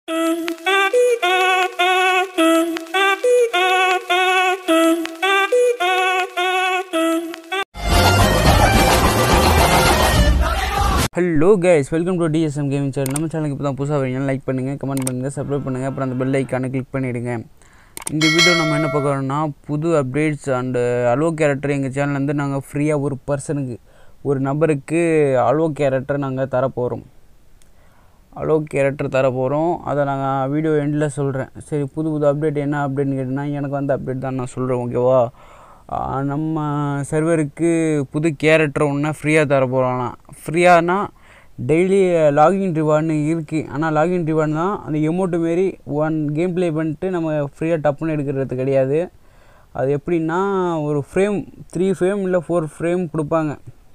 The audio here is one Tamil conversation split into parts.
hello guys welcome to DSM gaming channel நம்ம சேனலுக்கு இப்போ தான் புதுசாக வரீங்க லைக் பண்ணுங்கள் கமெண்ட் பண்ணுங்கள் சப்ஸ்கிரைப் பண்ணுங்கள் அப்புறம் அந்த பெல் ஐக்கானை கிளிக் பண்ணிவிடுங்க இந்த வீடியோ நம்ம என்ன பார்க்குறோம்னா புது அப்டேட்ஸ் அண்டு அலோ கேரக்டர் எங்கள் சேனல்லேருந்து நாங்கள் ஃப்ரீயாக ஒரு பர்சனுக்கு ஒரு நபருக்கு அலோ கேரக்டர் நாங்கள் தரப்போகிறோம் அலோ கேரக்டர் தர போகிறோம் அதை நாங்கள் வீடியோ எண்டில் சொல்கிறேன் சரி புது புது அப்டேட் என்ன அப்டேட்னு கேட்டிங்கன்னா எனக்கு வந்து அப்டேட் தான் நான் சொல்கிறேன் ஓகேவா ஆஹ் நம்ம சர்வருக்கு புது கேரக்டர் ஒன்று ஃப்ரீயாக தர போகிறோம்னா ஃப்ரீயானா டெய்லி லாகின் ரிவார்ட்னு இருக்குது ஆனால் லாகின் ரிவார்டு தான் அந்த எமௌண்ட்டு மாரி ஒன் கேம் ப்ளே பண்ணிட்டு நம்ம ஃப்ரீயாக டப்புன்னு எடுக்கிறது கிடையாது அது எப்படின்னா ஒரு ஃப்ரேம் த்ரீ ஃப்ரேம் இல்லை ஃபோர் ஃப்ரேம் கொடுப்பாங்க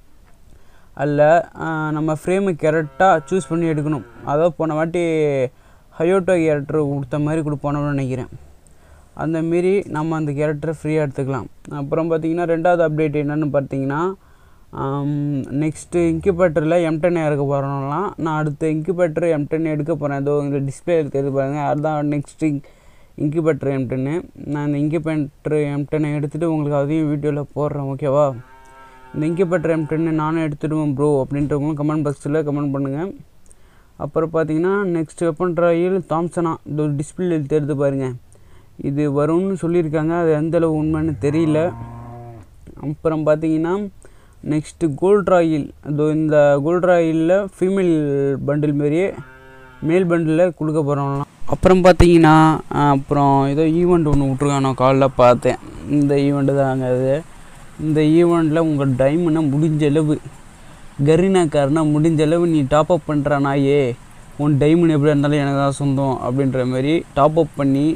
அதில் நம்ம ஃப்ரேமு கரெக்டாக சூஸ் பண்ணி எடுக்கணும் அதாவது போன வாட்டி ஹயோட்டோ கேரக்டர் கொடுத்த மாதிரி கொடுப்போம்னு நினைக்கிறேன் அந்த மாரி நம்ம அந்த கேரக்டரை ஃப்ரீயாக எடுத்துக்கலாம் அப்புறம் பார்த்தீங்கன்னா ரெண்டாவது அப்டேட் என்னென்னு பார்த்தீங்கன்னா நெக்ஸ்ட்டு இன்குபேட்டரில் எம்டென் இறக்க போகிறோம்லாம் நான் அடுத்த இன்குபேட்டர் எம்டென் எடுக்க போகிறேன் ஏதோ இங்கே டிஸ்பிளே தெரியுது பாருங்கள் அதுதான் நெக்ஸ்ட்டு இன்குபேட்டர் எம்டென்னு நான் இந்த இன்குபேட்டர் எம்டெனை எடுத்துகிட்டு உங்களுக்கு அதையும் வீடியோவில் போடுறேன் ஓகேவா இந்த இன்குபேட்டர் எம்டென்னு நானும் எடுத்துடுவேன் ப்ரோ அப்படின்றவங்களும் கமெண்ட் பாக்ஸில் கமெண்ட் பண்ணுங்கள் அப்புறம் பார்த்தீங்கன்னா நெக்ஸ்ட் வெப்பன் ட்ராயில் தாம்சனா இந்த டிஸ்பிளே தெரியுது பாருங்கள் இது வரும்னு சொல்லியிருக்காங்க அது எந்தளவு உண்மைன்னு தெரியல அப்புறம் பார்த்தீங்கன்னா நெக்ஸ்ட்டு கோல்ட் ராயில் அதோ இந்த கோல்ட் ராயிலில் ஃபீமேல் பண்டில் மாரியே மேல் பண்டிலில் கொடுக்க போகிறோம்லாம் அப்புறம் பார்த்தீங்கன்னா அப்புறம் ஏதோ ஈவெண்ட் ஒன்று விட்ருக்கான் நான் காலைல பார்த்தேன் இந்த ஈவெண்ட்டு தாங்க அது இந்த ஈவெண்ட்டில் உங்கள் டைமண்டை முடிஞ்ச அளவு கரீனாக்காரனா முடிஞ்ச அளவு நீ டாப் அப் பண்ணுறானாயே உன் டைமண்ட் எப்படி இருந்தாலும் எனக்கு தான் சொந்தம் அப்படின்ற மாதிரி டாப் அப் பண்ணி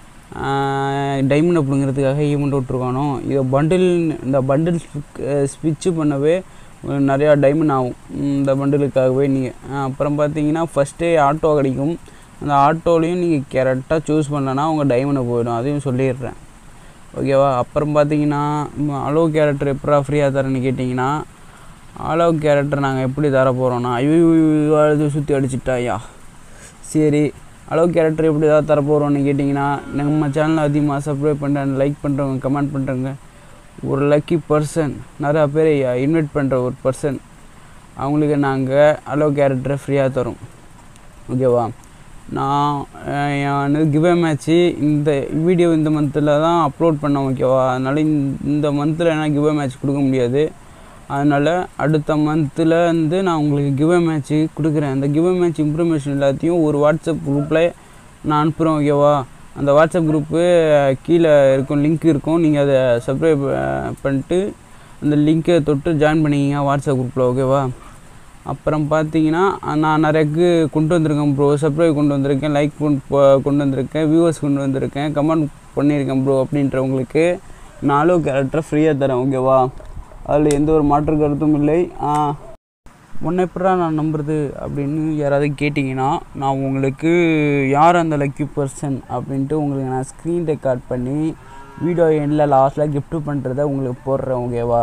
டைமண்ட் அப்படிங்கிறதுக்காக ஈவெண்ட் விட்ருக்கானோ இதை பண்டில் இந்த பண்டில் ஸ்விட்ச்சு பண்ணவே நிறையா டைமண்ட் ஆகும் இந்த பண்டிலுக்காகவே நீங்கள் அப்புறம் பார்த்தீங்கன்னா ஃபஸ்ட்டே ஆட்டோ கிடைக்கும் அந்த ஆட்டோலையும் நீங்கள் கரெக்டாக சூஸ் பண்ணலன்னா உங்கள் டைமண்டை போயிடும் அதையும் சொல்லிடுறேன் ஓகேவா அப்புறம் பார்த்தீங்கன்னா அலோ கேரக்டர் எப்படா ஃப்ரீயாக தரேன்னு கேட்டிங்கன்னா அலோ கேரக்டர் நாங்கள் எப்படி தர போகிறோன்னா ஐயோ அழுது சுற்றி அடிச்சிட்டாயா சரி அளவு கேரக்டர் எப்படி ஏதாவது தரப்போகிறோன்னு கேட்டிங்கன்னா நம்ம சேனலில் அதிகமாக சப்ஸ்கிரைப் பண்ணுறேன் லைக் பண்ணுறவங்க கமெண்ட் பண்ணுறவங்க ஒரு லக்கி பர்சன் நிறையா பேரை இன்வைட் பண்ணுற ஒரு பர்சன் அவங்களுக்கு நாங்கள் அளவு கேரக்டரை ஃப்ரீயாக தரோம் ஓகேவா நான் என் கிவே மேட்ச்சு இந்த வீடியோ இந்த மந்தில் தான் அப்லோட் பண்ணேன் ஓகேவா அதனால் இந்த மந்தில் என்னால் கிவே மேட்ச் கொடுக்க முடியாது அதனால் அடுத்த மந்தில் வந்து நான் உங்களுக்கு கிவே மேட்ச்சு கொடுக்குறேன் அந்த கிவே மேட்ச் இன்ஃபர்மேஷன் எல்லாத்தையும் ஒரு வாட்ஸ்அப் குரூப்பில் நான் அனுப்புகிறேன் ஓகேவா அந்த வாட்ஸ்அப் குரூப்பு கீழே இருக்கும் லிங்க் இருக்கும் நீங்கள் அதை சப்ஸ்கிரைப் பண்ணிட்டு அந்த லிங்க்கை தொட்டு ஜாயின் பண்ணிக்கிங்க வாட்ஸ்அப் குரூப்பில் ஓகேவா அப்புறம் பார்த்தீங்கன்னா நான் நிறையக்கு கொண்டு வந்திருக்கேன் ப்ரோ சப்ஸ்கிரைப் கொண்டு வந்திருக்கேன் லைக் கொண்டு வந்திருக்கேன் வியூவர்ஸ் கொண்டு வந்திருக்கேன் கமெண்ட் பண்ணியிருக்கேன் ப்ரோ அப்படின்றவங்களுக்கு நாலு கேரக்டர் ஃப்ரீயாக தரேன் ஓகேவா அதில் எந்த ஒரு மாற்று கருத்தும் இல்லை உன்னை எப்படா நான் நம்புறது அப்படின்னு யாராவது கேட்டிங்கன்னா நான் உங்களுக்கு யார் அந்த லக்கி பர்சன் அப்படின்ட்டு உங்களுக்கு நான் ஸ்க்ரீன் ரெக்கார்ட் பண்ணி வீடியோ எண்டில் லாஸ்ட்டில் கிஃப்ட் பண்ணுறத உங்களுக்கு போடுறேன் ஓகேவா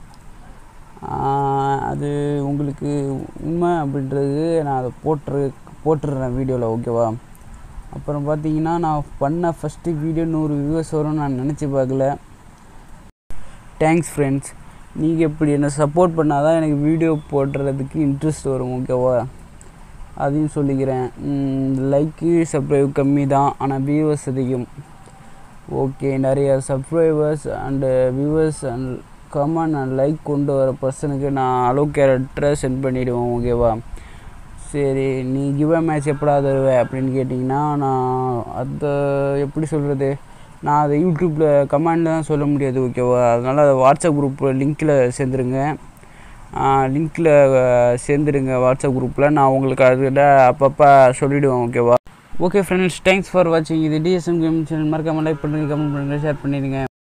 அது உங்களுக்கு உண்மை அப்படின்றது நான் அதை போட்டுரு போட்டுடுறேன் வீடியோவில் ஓகேவா அப்புறம் பார்த்தீங்கன்னா நான் பண்ண ஃபஸ்ட்டு வீடியோ நூறு வியூவர்ஸ் வரும்னு நான் நினச்சி பார்க்கல தேங்க்ஸ் ஃப்ரெண்ட்ஸ் நீங்கள் இப்படி என்னை சப்போர்ட் பண்ணால் தான் எனக்கு வீடியோ போடுறதுக்கு இன்ட்ரெஸ்ட் வரும் ஓகேவா அதையும் சொல்லிக்கிறேன் லைக்கு சப்ஸ்கிரைப் கம்மி தான் ஆனால் வியூவர்ஸ் அதிகம் ஓகே நிறைய subscribers and viewers and comment and like கொண்டு வர பர்சனுக்கு நான் அலோ கேரக்டரை சென்ட் பண்ணிவிடுவேன் ஓகேவா சரி நீ கிவ் மேட்ச் எப்படா தருவே அப்படின்னு கேட்டிங்கன்னா நான் அதை எப்படி சொல்கிறது நான் அதை யூடியூப்பில் கமெண்டில் தான் சொல்ல முடியாது ஓகேவா அதனால் அதை வாட்ஸ்அப் குரூப் லிங்க்கில் சேர்ந்துருங்க லிங்க்கில் சேர்ந்துருங்க வாட்ஸ்அப் குரூப்பில் நான் உங்களுக்கு அதுக்கிட்ட அப்பப்போ சொல்லிவிடுவேன் ஓகேவா ஓகே ஃப்ரெண்ட்ஸ் தேங்க்ஸ் ஃபார் வாட்சிங் இது டிஎஸ்எம் கேம் சேனல் மறக்காமல் லைக் பண்ணுங்கள் கமெண்ட் பண்ணுங்கள் ஷேர் பண்ணிடுங்க